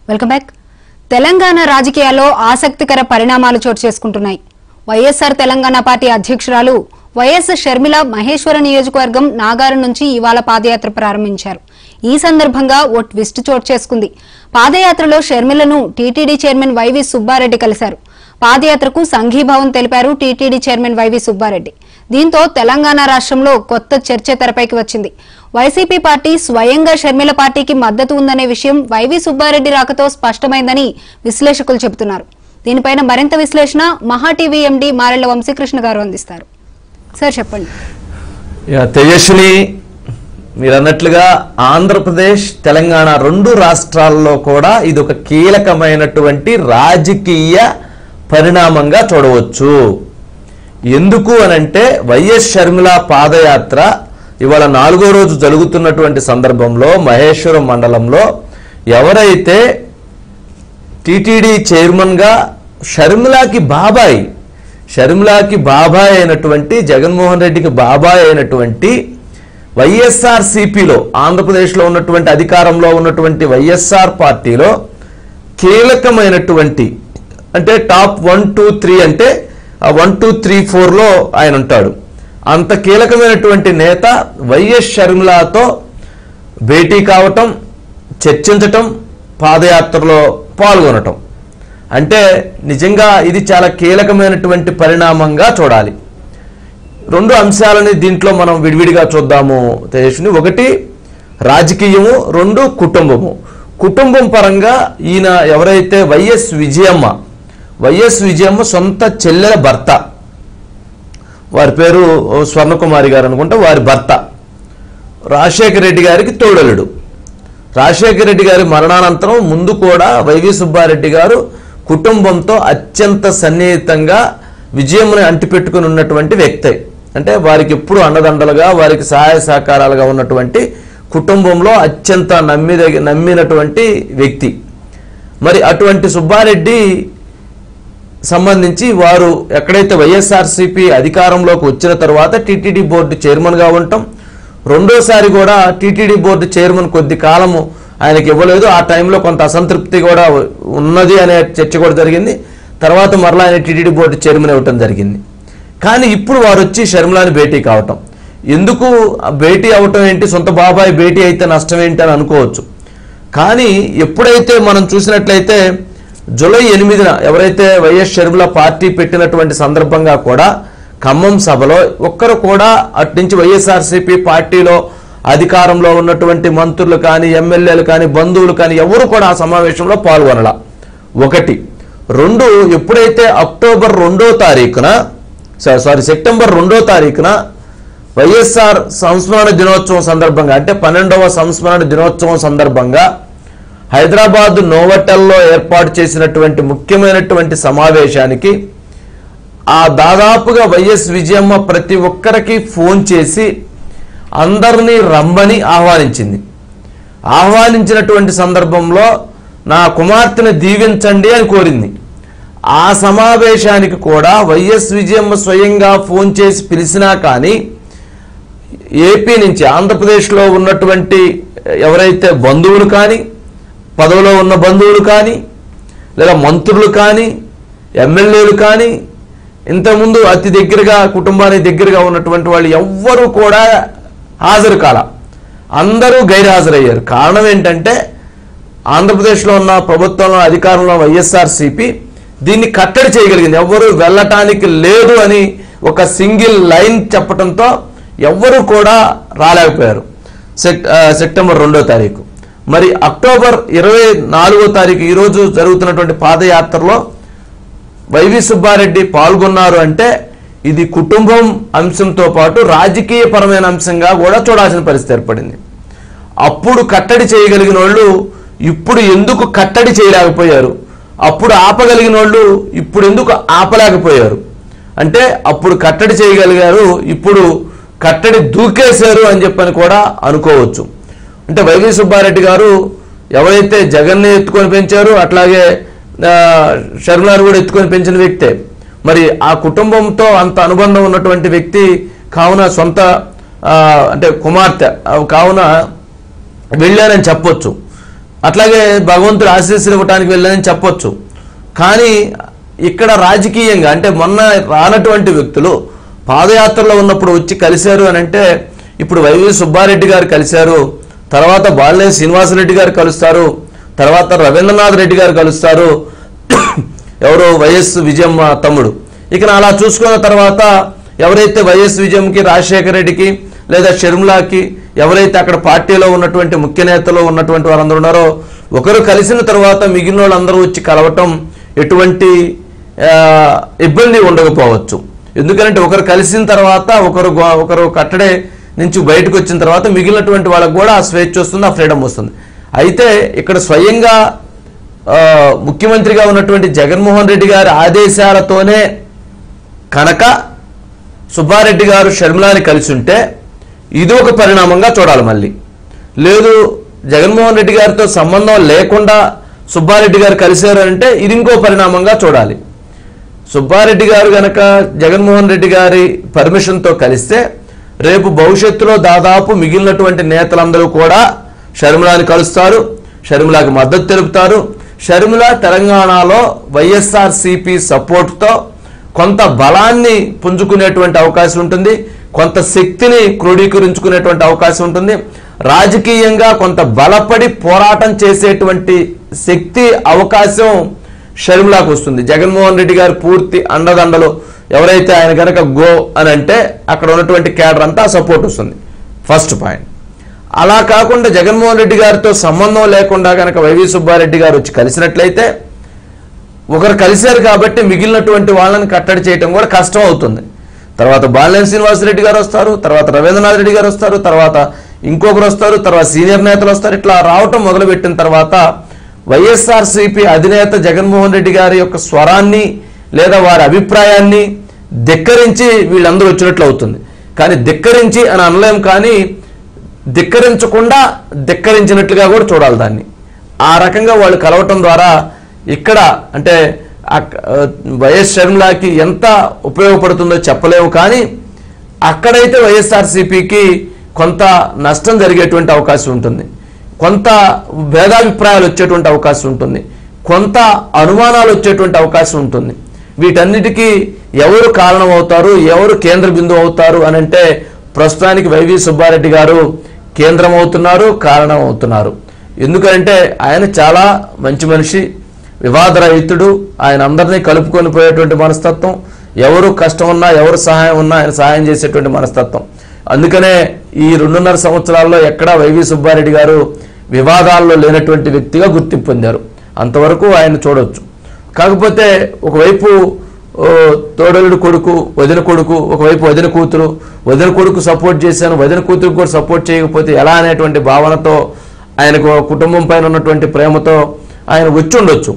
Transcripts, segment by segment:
welcome back Telangana రాజకీయాల్లో ఆసక్తికర పరిణామాలు చోటు చేసుకుంటున్నాయి వైఎస్ఆర్ తెలంగాణ పార్టీ అధ్యక్షురాలు వైఎస్ షర్మిల మహేశ్వర నియోజకవర్గం నాగారం నుంచి ఇవాళ పాదయాత్ర ప్రారంభించారు ఈ సందర్భంగా ఓ ట్విస్ట్ చోటు చేసుకుంది పాదయాత్రలో షర్మిలను టీటీడీ చైర్మన్ వైవి సుబ్బారెడ్డి కలిశారు పాదయాత్రకు సంఘీభావం తెలిపారు టీటీడీ చైర్మన్ వైవి సుబ్బారెడ్డి దీంతో తెలంగాణ రాష్ట్రంలో కొత్త చర్చ తెరపైకి వచ్చింది వైసీపీ పార్టీ స్వయంగా షర్మిల పార్టీకి మద్దతు ఉందనే విషయం వైవి సుబ్బారెడ్డి రాకతో స్పష్టమైందని విశ్లేషకులు చెబుతున్నారు దీనిపైన మరింత విశ్లేషణ మహా టీవీ ఎండీ మారెళ్ల వంశీకృష్ణ గారు అందిస్తారు సార్ చెప్పండి యా, తేజస్విని మీరు అన్నట్లుగా ఆంధ్రప్రదేశ్ తెలంగాణ రెండు రాష్ట్రాల్లో కూడా ఇది ఒక కీలకమైనటువంటి రాజకీయ పరిణామంగా చూడవచ్చు ఎందుకు అనంటే వైఎస్ షర్మిల పాదయాత్ర ఇవాళ నాలుగో రోజు జరుగుతున్నటువంటి సందర్భంలో మహేశ్వరం మండలంలో ఎవరైతే టీటీడీ చైర్మన్గా షర్మిలాకి బాబాయ్ షర్మిలాకి బాబాయ్ అయినటువంటి జగన్మోహన్ రెడ్డికి బాబాయ్ అయినటువంటి వైఎస్ఆర్ సిపిలో ఆంధ్రప్రదేశ్లో ఉన్నటువంటి అధికారంలో ఉన్నటువంటి వైఎస్ఆర్ పార్టీలో కీలకమైనటువంటి అంటే టాప్ వన్ టూ త్రీ అంటే వన్ టూ త్రీ ఫోర్లో ఆయన ఉంటాడు అంత కీలకమైనటువంటి నేత వైఎస్ షర్మిలాతో భేటీ కావటం చర్చించటం పాదయాత్రలో పాల్గొనటం అంటే నిజంగా ఇది చాలా కీలకమైనటువంటి పరిణామంగా చూడాలి రెండు అంశాలని దీంట్లో మనం విడివిడిగా చూద్దాము తేజస్విని ఒకటి రాజకీయము రెండు కుటుంబము కుటుంబం పరంగా ఈయన ఎవరైతే వైఎస్ విజయమ్మ వైఎస్ విజయమ్మ సొంత చెల్లెల భర్త వారి పేరు స్వర్ణకుమారి గారు అనుకుంటా వారి భర్త రాజశేఖర రెడ్డి గారికి తోడలుడు రాజశేఖర రెడ్డి గారి మరణానంతరం ముందు కూడా వైవి సుబ్బారెడ్డి గారు కుటుంబంతో అత్యంత సన్నిహితంగా విజయముని అంటిపెట్టుకుని ఉన్నటువంటి వ్యక్తి అంటే వారికి ఎప్పుడు అండదండలుగా వారికి సహాయ సహకారాలుగా ఉన్నటువంటి కుటుంబంలో అత్యంత నమ్మి నమ్మినటువంటి వ్యక్తి మరి అటువంటి సుబ్బారెడ్డి సంబంధించి వారు ఎక్కడైతే వైఎస్ఆర్సీపీ అధికారంలోకి వచ్చిన తర్వాత టీటీడీ బోర్డు చైర్మన్గా ఉండటం రెండోసారి కూడా టీటీడీ బోర్డు చైర్మన్ కొద్ది కాలము ఆయనకి ఇవ్వలేదు ఆ టైంలో కొంత అసంతృప్తి కూడా ఉన్నది అనే చర్చ కూడా జరిగింది తర్వాత మరలా ఆయన టీటీడీ బోర్డు చైర్మన్ ఇవ్వటం జరిగింది కానీ ఇప్పుడు వారు వచ్చి షర్మిలాని భేటీ కావటం ఎందుకు ఆ భేటీ అవటం ఏంటి సొంత బాబాయ్ భేటీ అయితే నష్టం ఏంటి అని అనుకోవచ్చు కానీ ఎప్పుడైతే మనం చూసినట్లయితే జూలై ఎనిమిదిన ఎవరైతే వైఎస్ షర్మిల పార్టీ పెట్టినటువంటి సందర్భంగా కూడా ఖమ్మం సభలో ఒక్కరు కూడా అటు నుంచి వైఎస్ఆర్సీపీ పార్టీలో అధికారంలో ఉన్నటువంటి మంత్రులు కానీ ఎమ్మెల్యేలు కానీ బంధువులు కానీ ఎవరు కూడా ఆ సమావేశంలో పాల్గొనల ఒకటి రెండు ఎప్పుడైతే అక్టోబర్ రెండో తారీఖున సా- సారీ సెప్టెంబర్ రెండో తారీఖున వైఎస్ఆర్ సంస్మరణ దినోత్సవం సందర్భంగా అంటే పన్నెండవ సంస్మరణ దినోత్సవం సందర్భంగా హైదరాబాద్ నోవటెల్లో ఏర్పాటు చేసినటువంటి ముఖ్యమైనటువంటి సమావేశానికి ఆ దాదాపుగా వైఎస్ విజయమ్మ ప్రతి ఒక్కరికి ఫోన్ చేసి అందరినీ రమ్మని ఆహ్వానించింది ఆహ్వానించినటువంటి సందర్భంలో నా కుమార్తెను దీవించండి అని కోరింది ఆ సమావేశానికి కూడా వైఎస్ విజయమ్మ స్వయంగా ఫోన్ చేసి పిలిచినా కానీ ఏపీ నుంచి ఆంధ్రప్రదేశ్లో ఉన్నటువంటి ఎవరైతే బంధువులు కానీ పదవిలో ఉన్న బంధువులు కానీ లేదా మంత్రులు కానీ ఎమ్మెల్యేలు కానీ ఇంతకుముందు అతి దగ్గరగా కుటుంబానికి దగ్గరగా ఉన్నటువంటి వాళ్ళు ఎవ్వరూ కూడా హాజరు కాల అందరూ గైర్హాజరయ్యారు కారణం ఏంటంటే ఆంధ్రప్రదేశ్లో ఉన్న ప్రభుత్వంలో అధికారంలో వైఎస్ఆర్ సిపి దీన్ని కట్టడి చేయగలిగింది ఎవ్వరూ వెళ్ళటానికి లేదు అని ఒక సింగిల్ లైన్ చెప్పడంతో ఎవ్వరూ కూడా రాలేకపోయారు సెక్ ఆ, సెప్టెంబర్ రెండో తారీఖు మరి అక్టోబర్ ఇరవై నాలుగో తారీఖు ఈరోజు జరుగుతున్నటువంటి పాదయాత్రలో వైవి సుబ్బారెడ్డి పాల్గొన్నారు అంటే ఇది కుటుంబం అంశంతో పాటు రాజకీయపరమైన అంశంగా కూడా చూడాల్సిన పరిస్థితి ఏర్పడింది అప్పుడు కట్టడి చేయగలిగిన వాళ్ళు ఇప్పుడు ఎందుకు కట్టడి చేయలేకపోయారు అప్పుడు ఆపగలిగిన వాళ్ళు ఇప్పుడు ఎందుకు ఆపలేకపోయారు అంటే అప్పుడు కట్టడి చేయగలిగారు ఇప్పుడు కట్టడి దూకేశారు అని చెప్పని కూడా అనుకోవచ్చు అంటే వైవి సుబ్బారెడ్డి గారు ఎవరైతే జగన్ని ఎత్తుకొని పెంచారో అట్లాగే ఆ, షర్మిలాను కూడా ఎత్తుకొని పెంచిన వ్యక్తే మరి ఆ కుటుంబంతో అంత అనుబంధం ఉన్నటువంటి వ్యక్తి కావున సొంత ఆ, అంటే కుమార్తె ఆ, కావున వెళ్ళారని చెప్పొచ్చు అట్లాగే భగవంతుడు ఆశీస్సులు ఇవ్వటానికి వెళ్ళానని చెప్పొచ్చు కానీ ఇక్కడ రాజకీయంగా అంటే మొన్న రానటువంటి వ్యక్తులు పాదయాత్రలో ఉన్నప్పుడు వచ్చి కలిశారు అని అంటే ఇప్పుడు వైవి సుబ్బారెడ్డి గారు కలిశారు తర్వాత బాలినేని శ్రీనివాసరెడ్డి గారు కలుస్తారు తర్వాత రవీంద్రనాథ్ రెడ్డి గారు కలుస్తారు ఎవరు వైఎస్ విజయమ్మ తమ్ముడు ఇక అలా చూసుకున్న తర్వాత ఎవరైతే వైఎస్ విజయంకి రాజశేఖర రెడ్డికి లేదా షర్మిలాకి ఎవరైతే అక్కడ పార్టీలో ఉన్నటువంటి ముఖ్య నేతలు ఉన్నటువంటి వారందరూ ఉన్నారో ఒకరు కలిసిన తర్వాత మిగిలిన వాళ్ళందరూ వచ్చి కలవటం ఎటువంటి ఆ, ఇబ్బంది ఉండకపోవచ్చు ఎందుకంటే ఒకరు కలిసిన తర్వాత ఒకరు గో- ఒకరు కట్టడే నుంచి బయటకు వచ్చిన తర్వాత మిగిలినటువంటి వాళ్ళకు కూడా ఆ స్వేచ్ఛ వస్తుంది ఆ ఫ్రీడమ్ వస్తుంది అయితే ఇక్కడ స్వయంగా ఆ, ముఖ్యమంత్రిగా ఉన్నటువంటి జగన్మోహన్ రెడ్డి గారి ఆదేశాలతోనే కనుక సుబ్బారెడ్డి గారు షర్మిలాని కలిసి ఉంటే ఇది ఒక పరిణామంగా చూడాలి మళ్ళీ లేదు జగన్మోహన్ రెడ్డి గారితో సంబంధం లేకుండా సుబ్బారెడ్డి గారు కలిశారు అంటే ఇది ఇంకో పరిణామంగా చూడాలి సుబ్బారెడ్డి గారు గనక జగన్మోహన్ రెడ్డి గారి పర్మిషన్తో కలిస్తే రేపు భవిష్యత్తులో దాదాపు మిగిలినటువంటి నేతలందరూ కూడా షర్మిలాని కలుస్తారు షర్మిలాకి మద్దతు తెలుపుతారు షర్మిల తెలంగాణలో వైఎస్ఆర్ సిపి సపోర్ట్తో కొంత బలాన్ని పుంజుకునేటువంటి అవకాశం ఉంటుంది కొంత శక్తిని క్రోడీకరించుకునేటువంటి అవకాశం ఉంటుంది రాజకీయంగా కొంత బలపడి పోరాటం చేసేటువంటి శక్తి అవకాశం షర్మిలాకు వస్తుంది జగన్మోహన్ రెడ్డి గారి పూర్తి అండదండలు ఎవరైతే ఆయన కనుక గో అని అంటే అక్కడ ఉన్నటువంటి క్యాడర్ అంతా సపోర్ట్ వస్తుంది ఫస్ట్ పాయింట్ అలా కాకుండా జగన్మోహన్ రెడ్డి గారితో సంబంధం లేకుండా కనుక వైవి సుబ్బారెడ్డి గారు వచ్చి కలిసినట్లయితే ఒకరు కలిశారు కాబట్టి మిగిలినటువంటి వాళ్ళని కట్టడి చేయటం కూడా కష్టం అవుతుంది తర్వాత బాలినేని శ్రీనివాసరెడ్డి గారు వస్తారు తర్వాత రవీంద్రనాథ్ రెడ్డి గారు వస్తారు తర్వాత ఇంకొకరు వస్తారు తర్వాత సీనియర్ నేతలు వస్తారు ఇట్లా రావటం మొదలుపెట్టిన తర్వాత వైఎస్ఆర్సీపీ అధినేత జగన్మోహన్ రెడ్డి గారి యొక్క స్వరాన్ని లేదా వారి అభిప్రాయాన్ని ధిక్కరించి వీళ్ళందరూ వచ్చినట్లు అవుతుంది కానీ ధిక్కరించి అని అనలేం కానీ ధిక్కరించకుండా ధిక్కరించినట్లుగా కూడా చూడాలి దాన్ని ఆ రకంగా వాళ్ళు కలవటం ద్వారా ఇక్కడ అంటే అక్- ఆ, వైఎస్ షర్మిలాకి ఎంత ఉపయోగపడుతుందో చెప్పలేము కానీ అక్కడైతే వైఎస్ఆర్సీపీకి కొంత నష్టం జరిగేటువంటి అవకాశం ఉంటుంది కొంత భేదాభిప్రాయాలు వచ్చేటువంటి అవకాశం ఉంటుంది కొంత అనుమానాలు వచ్చేటువంటి అవకాశం ఉంటుంది వీటన్నిటికీ ఎవరు కారణం అవుతారు ఎవరు కేంద్ర బిందువు అవుతారు అని అంటే ప్రస్తుతానికి వైవి సుబ్బారెడ్డి గారు కేంద్రం అవుతున్నారు కారణం అవుతున్నారు ఎందుకంటే ఆయన చాలా మంచి మనిషి వివాదరహితుడు ఆయన అందరినీ కలుపుకొని పోయేటువంటి మనస్తత్వం ఎవరు కష్టం ఉన్నా ఎవరు సహాయం ఉన్నా ఆయన సహాయం చేసేటువంటి మనస్తత్వం అందుకనే ఈ రెండున్నర సంవత్సరాల్లో ఎక్కడా వైవి సుబ్బారెడ్డి గారు వివాదాల్లో లేనటువంటి వ్యక్తిగా గుర్తింపు పొందారు అంతవరకు ఆయన చూడొచ్చు కాకపోతే ఒకవైపు ఓ, తోడలుడు కొడుకు వదిన కొడుకు ఒకవైపు వదిన కూతురు వదిన కొడుకు సపోర్ట్ చేశాను వదిన కూతురుకు కూడా సపోర్ట్ చేయకపోతే ఎలా అనేటువంటి భావనతో ఆయనకు కుటుంబం పైన ఉన్నటువంటి ప్రేమతో ఆయన వచ్చి ఉండొచ్చు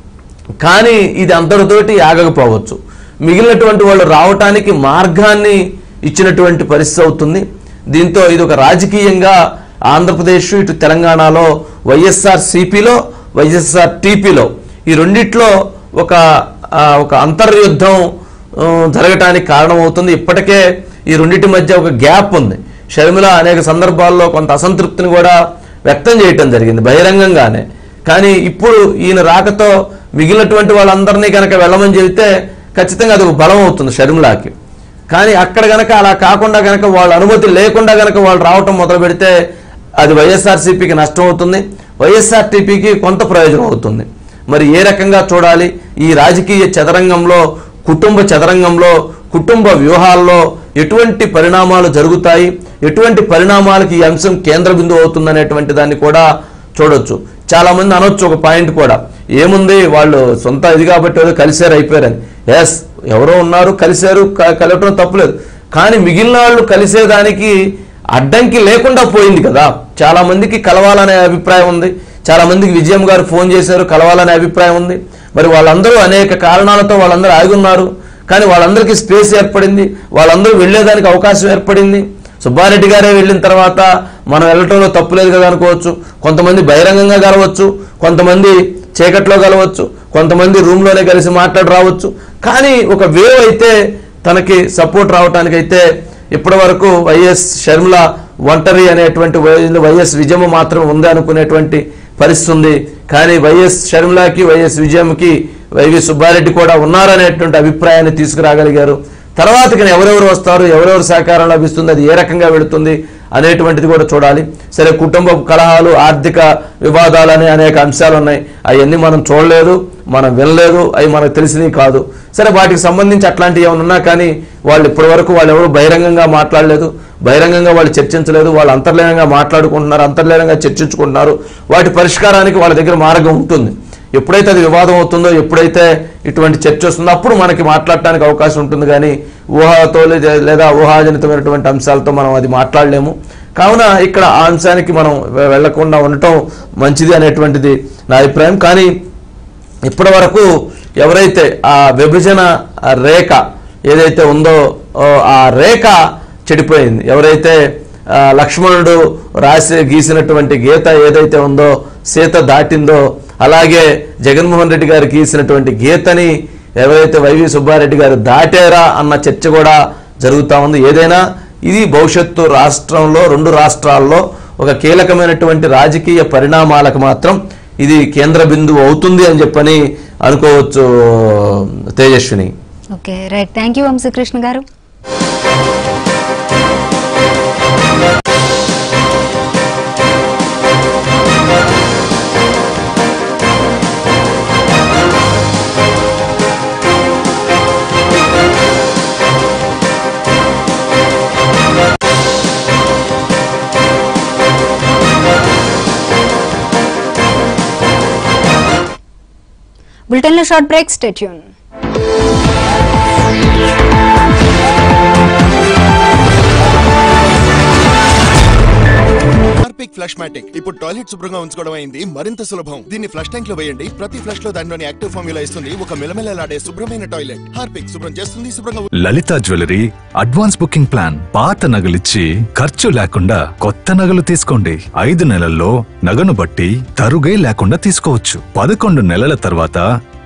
కానీ ఇది అంతటితోటి ఆగకపోవచ్చు మిగిలినటువంటి వాళ్ళు రావటానికి మార్గాన్ని ఇచ్చినటువంటి పరిస్థితి అవుతుంది దీంతో ఇది ఒక రాజకీయంగా ఆంధ్రప్రదేశ్ ఇటు తెలంగాణలో వైఎస్ఆర్ సిపిలో వైఎస్ఆర్ టీపీలో ఈ రెండిట్లో ఒక ఆ, ఒక అంతర్యుద్ధం ఆ, జరగటానికి కారణమవుతుంది ఇప్పటికే ఈ రెండింటి మధ్య ఒక గ్యాప్ ఉంది షర్మిల అనేక సందర్భాల్లో కొంత అసంతృప్తిని కూడా వ్యక్తం చేయటం జరిగింది బహిరంగంగానే కానీ ఇప్పుడు ఈయన రాకతో మిగిలినటువంటి వాళ్ళందరినీ కనుక వెళ్ళమని చెబితే ఖచ్చితంగా అది ఒక బలం అవుతుంది షర్మిలాకి కానీ అక్కడ గనక అలా కాకుండా గనక వాళ్ళ అనుమతి లేకుండా గనక వాళ్ళు రావటం మొదలు పెడితే అది వైఎస్ఆర్సీపీకి నష్టం అవుతుంది వైఎస్ఆర్టీపీకి కొంత ప్రయోజనం అవుతుంది మరి ఏ రకంగా చూడాలి ఈ రాజకీయ చదరంగంలో కుటుంబ చదరంగంలో కుటుంబ వ్యూహాల్లో ఎటువంటి పరిణామాలు జరుగుతాయి ఎటువంటి పరిణామాలకి ఈ అంశం కేంద్ర బిందువు అవుతుందనేటువంటి దాన్ని కూడా చూడొచ్చు చాలా మంది అనొచ్చు ఒక పాయింట్ కూడా ఏముంది వాళ్ళు సొంత ఇది కాబట్టి ఏదో కలిశారు అయిపోయారని ఎస్ ఎవరో ఉన్నారు కలిశారు క- కలవటం తప్పులేదు కానీ మిగిలిన వాళ్ళు కలిసేదానికి అడ్డంకి లేకుండా పోయింది కదా చాలా మందికి కలవాలనే అభిప్రాయం ఉంది చాలా మందికి విజయం గారు ఫోన్ చేశారు కలవాలనే అభిప్రాయం ఉంది మరి వాళ్ళందరూ అనేక కారణాలతో వాళ్ళందరూ ఆగి ఉన్నారు కానీ వాళ్ళందరికీ స్పేస్ ఏర్పడింది వాళ్ళందరూ వెళ్ళేదానికి అవకాశం ఏర్పడింది సుబ్బారెడ్డి గారే వెళ్ళిన తర్వాత మనం వెళ్ళటంలో తప్పులేదు కదా అనుకోవచ్చు కొంతమంది బహిరంగంగా కలవచ్చు కొంతమంది చీకట్లో కలవచ్చు కొంతమంది రూమ్లోనే కలిసి మాట్లాడి రావచ్చు కానీ ఒక వేవ్ అయితే తనకి సపోర్ట్ రావటానికైతే ఇప్పటి వరకు వైఎస్ షర్మిల ఒంటరి అనేటువంటి వై- వైఎస్ విజయమ్మ మాత్రం ఉంది అనుకునేటువంటి పరిస్థితి ఉంది కానీ వైఎస్ షర్మిలాకి వైఎస్ విజయంకి వైవి సుబ్బారెడ్డి కూడా ఉన్నారనేటువంటి అభిప్రాయాన్ని తీసుకురాగలిగారు తర్వాత కానీ ఎవరెవరు వస్తారు ఎవరెవరు సహకారం లభిస్తుంది అది ఏ రకంగా వెళుతుంది అనేటువంటిది కూడా చూడాలి సరే కుటుంబ కలహాలు ఆర్థిక వివాదాలు అనే అనేక అంశాలు ఉన్నాయి అవన్నీ మనం చూడలేదు మనం వినలేదు అవి మనకు తెలిసినవి కాదు సరే వాటికి సంబంధించి అట్లాంటివి ఏమైనా ఉన్నా కానీ వాళ్ళు ఇప్పటి వరకు వాళ్ళు ఎవరు బహిరంగంగా మాట్లాడలేదు బహిరంగంగా వాళ్ళు చర్చించలేదు వాళ్ళు అంతర్లీనంగా మాట్లాడుకుంటున్నారు అంతర్లీనంగా చర్చించుకుంటున్నారు వాటి పరిష్కారానికి వాళ్ళ దగ్గర మార్గం ఉంటుంది ఎప్పుడైతే అది వివాదం అవుతుందో ఎప్పుడైతే ఇటువంటి చర్చ వస్తుందో అప్పుడు మనకి మాట్లాడటానికి అవకాశం ఉంటుంది కానీ ఊహాతో లే- లేదా ఊహాజనితమైనటువంటి అంశాలతో మనం అది మాట్లాడలేము కావున ఇక్కడ ఆ అంశానికి మనం వె- వెళ్లకుండా ఉండటం మంచిది అనేటువంటిది నా అభిప్రాయం కానీ ఇప్పటి వరకు ఎవరైతే ఆ విభజన రేఖ ఏదైతే ఉందో ఓ, ఆ రేఖ చెడిపోయింది ఎవరైతే ఆ, లక్ష్మణుడు రాసి గీసినటువంటి గీత ఏదైతే ఉందో సీత దాటిందో అలాగే జగన్మోహన్ రెడ్డి గారు గీసినటువంటి గీతని ఎవరైతే వైవి సుబ్బారెడ్డి గారు దాటారా అన్న చర్చ కూడా జరుగుతూ ఉంది ఏదైనా ఇది భవిష్యత్తు రాష్ట్రంలో రెండు రాష్ట్రాల్లో ఒక కీలకమైనటువంటి రాజకీయ పరిణామాలకు మాత్రం ఇది కేంద్ర బిందువు అవుతుంది అని చెప్పని అనుకోవచ్చు Tejaswini okay right thank you Vamshikrishna గారు బులెటిన్లో short break stay tuned Harpic flushmatic ఇప్పుడు టాయిలెట్ శుభ్రంగా ఉంచుకోవడం అయింది మరింత సులభం దీన్ని ఫ్లష్ ట్యాంక్ లో వేయండి ప్రతి ఫ్లష్ లో దానిలోని యాక్టివ్ ఫార్ములా ఇస్తుంది ఒక మెలమెలలాడే శుభ్రమైన టాయిలెట్ హార్పిక్ శుభ్రం చేస్తుంది శుభ్రంగా Lalitha jewellery advance booking plan పాత నగలిచ్చి ఖర్చు లేకుండా కొత్త నగలు తీసుకోండి ఐదు నెలల్లో నగను బట్టి తరుగే లేకుండా తీసుకోవచ్చు పదకొండు నెలల తర్వాత